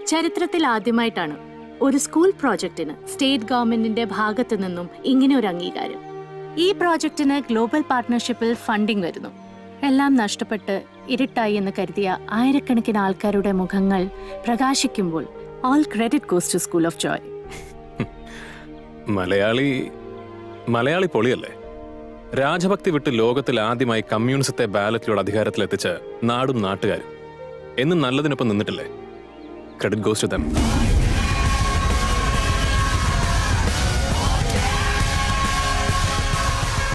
ചരിത്രത്തിൽ ആദ്യമായിട്ടാണ് ഒരു സ്കൂൾ പ്രോജക്റ്റിന് സ്റ്റേറ്റ് ഗവൺമെന്റിന്റെ ഭാഗത്തു നിന്നും ഇങ്ങനെ ഒരു അംഗീകാരം ഈ പ്രോജക്റ്റിന് ഗ്ലോബൽ പാർട്ട്ണർഷിപ്പിൽ ഫണ്ടിംഗ് വരുന്നു എല്ലാം നഷ്ടപ്പെട്ട് ഇരുട്ടായി എന്ന് കരുതിയ ആയിരക്കണക്കിന് ആൾക്കാരുടെ മുഖങ്ങൾ പ്രകാശിക്കുമ്പോൾ all credit goes to School of Joy Malayali Malayali പൊളിയല്ലേ രാജഭക്തി വിട്ട് ലോകത്തിൽ ആദ്യമായി കമ്മ്യൂണിസത്തെ ബാലറ്റിലൂടെ അധികാരത്തിലെത്തിച്ച് നാടും നാട്ടുകാരും എന്നും നല്ലതിനൊപ്പം നിന്നിട്ടില്ലേ ക്രെഡിറ്റ് ഗോസ് ടു ദം